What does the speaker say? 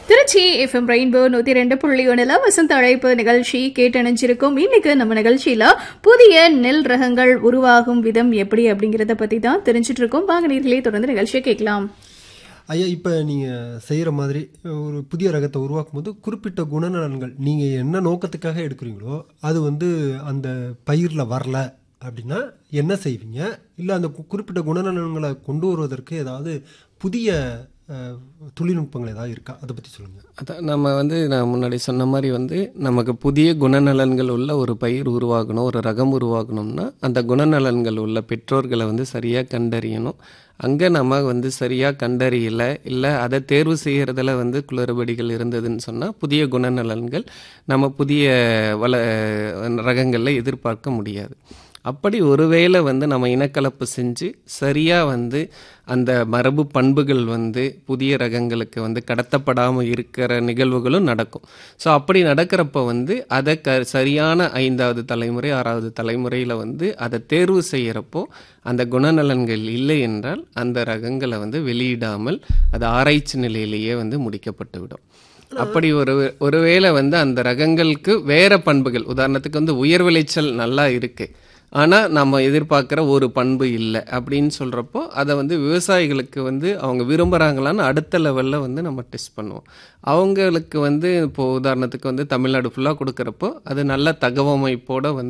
Trichy FM rainbow நூத்தி ரெண்டு புள்ளி ஒண்ணுல வசந்த அழைப்பு நிகழ்ச்சி கேட்டணிஞ்சிருக்கும் இன்னைக்கு நம்ம நிகழ்ச்சியில புதிய நெல் ரகங்கள் உருவாகும் விதம் எப்படி அப்படிங்கறத பத்தி தான் தெரிஞ்சிட்டு இருக்கோம் வாங்க நீர்களே தொடர்ந்து நிகழ்ச்சியை கேட்கலாம் ஐயா இப்போ நீங்கள் செய்கிற மாதிரி ஒரு புதிய ரகத்தை உருவாக்கும் போது குறிப்பிட்ட குணநலன்கள் நீங்கள் என்ன நோக்கத்துக்காக எடுக்கிறீங்களோ அது வந்து அந்த பயிரில் வரல அப்படின்னா என்ன செய்வீங்க இல்லை அந்த கு- குறிப்பிட்ட குணநலன்களை கொண்டு வருவதற்கு ஏதாவது புதிய அஹ், தொழில்நுட்பங்கள் ஏதாவது இருக்கா அதை பற்றி சொல்லுங்கள் அதான் நம்ம வந்து நான் முன்னாடி சொன்ன மாதிரி வந்து நமக்கு புதிய குணநலன்கள் உள்ள ஒரு பயிர் உருவாகணும் ஒரு ரகம் உருவாகணும்னா அந்த குணநலன்கள் உள்ள பெற்றோர்களை வந்து சரியாக கண்டறியணும் அங்கே நம்ம வந்து சரியாக கண்டறியல இல்லை அதை தேர்வு செய்கிறதுல வந்து குளறுபடிகள் இருந்ததுன்னு சொன்னால் புதிய குணநலன்கள் நம்ம புதிய வள ரகங்களில் எதிர்பார்க்க முடியாது அப்படி ஒருவேளை வந்து நம்ம இனக்கலப்பு செஞ்சு சரியாக வந்து அந்த மரபு பண்புகள் வந்து புதிய ரகங்களுக்கு வந்து கடத்தப்படாமல் இருக்கிற நிகழ்வுகளும் நடக்கும் ஸோ அப்படி நடக்கிறப்ப வந்து அதை க சரியான ஐந்தாவது தலைமுறை ஆறாவது தலைமுறையில் வந்து அதை தேர்வு செய்கிறப்போ அந்த குணநலன்கள் இல்லை என்றால் அந்த ரகங்களை வந்து வெளியிடாமல் அது ஆராய்ச்சி நிலையிலேயே வந்து முடிக்கப்பட்டு விடும் அப்படி ஒரு ஒருவேளை வந்து அந்த ரகங்களுக்கு வேற பண்புகள் உதாரணத்துக்கு வந்து உயர் விளைச்சல் நல்லா இருக்கு ஆனால் நம்ம எதிர்பார்க்குற ஒரு பண்பு இல்லை அப்படின்னு சொல்கிறப்போ அதை வந்து விவசாயிகளுக்கு வந்து அவங்க விரும்புகிறாங்களான்னு அடுத்த லெவலில் வந்து நம்ம டெஸ்ட் பண்ணுவோம் அவங்களுக்கு வந்து இப்போ உதாரணத்துக்கு வந்து தமிழ்நாடு ஃபுல்லாக கொடுக்குறப்போ அது நல்ல தகவமைப்போட வந்து